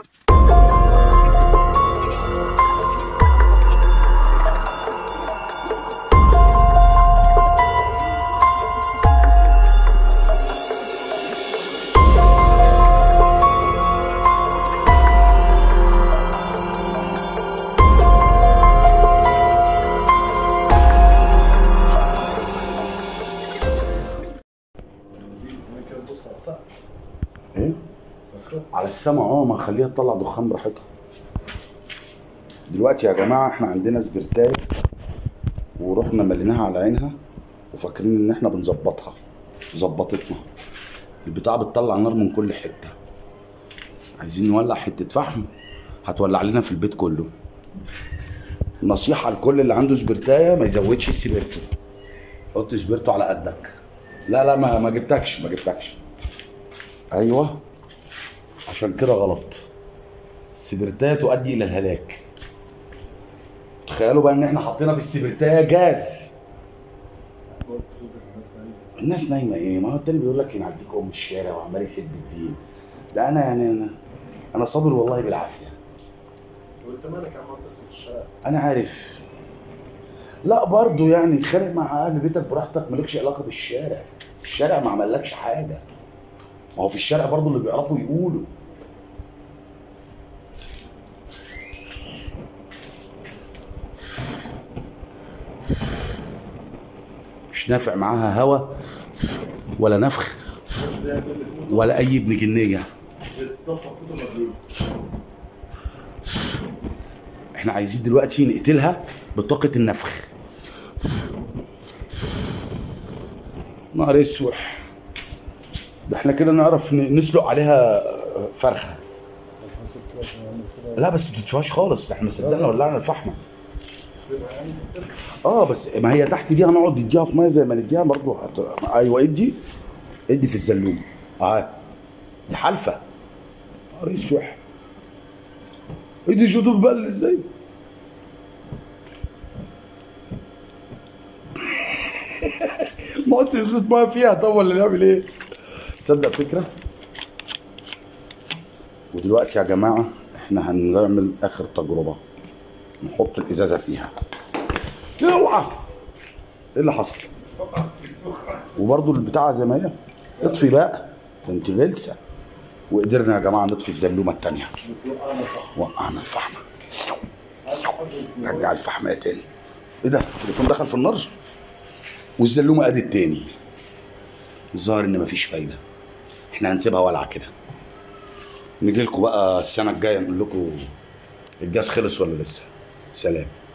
بص على السقف ايه على السما اه ما خليها تطلع دخان براحتها دلوقتي يا جماعه احنا عندنا سبرتايه ورحنا مليناها على عينها وفاكرين ان احنا بنظبطها ظبطتنا البتاعه بتطلع نار من كل حته عايزين نولع حته فحم هتولع لنا في البيت كله نصيحه لكل اللي عنده سبرتايه ما يزودش السبرتو حط سبرتو على قدك لا لا ما ما جبتكش ما جبتكش ايوه عشان كده غلط السبرتايه تؤدي الى الهلاك تخيلوا بقى ان احنا حطينا في السبرتايه جاز برضه صوت الناس نايمة. الناس نايمه ايه ما هو التاني بيقول لك ينعديك ام الشارع وعمال يسب الدين لا انا يعني انا انا صابر والله بالعافيه وانت مالك يا عم انت اسمك في الشارع انا عارف لا برضه يعني خارج مع اهل بيتك براحتك مالكش علاقه بالشارع الشارع ما عملكش حاجه ما هو في الشارع برضه اللي بيعرفوا يقولوا مش نافع معاها هوا ولا نفخ ولا اي ابن جنيه احنا عايزين دلوقتي نقتلها بطاقة النفخ نهار اسوح ده احنا كده نعرف ن- نسلق عليها فرخة لا بس ما بتدفعش خالص ده احنا صدقنا ولعنا الفحمة سيبها يعني سيبها. اه بس ما هي تحت دي هنقعد نديها في ميه زي ما نديها برضه هت... ايوه ادي ادي في الزلوم اه دي حلفه نهار اسوح ادي شوف بل ازاي ما قلت ازازه ميه فيها طب ولا نعمل ايه؟ تصدق فكره؟ ودلوقتي يا جماعه احنا هنعمل اخر تجربه نحط الازازه فيها اوعى ايه اللي حصل؟ وبرضه البتاعه زي ما هي اطفي بقى ده انت غلسه وقدرنا يا جماعه نطفي الزلومه الثانيه بس وقعنا صح وقعنا الفحمه رجع الفحمه تاني ايه ده التليفون دخل في النار والزلومه قادت تاني الظاهر ان مفيش فايده احنا هنسيبها ولعه كده نجي لكم بقى السنه الجايه نقول لكم الجاز خلص ولا لسه سلام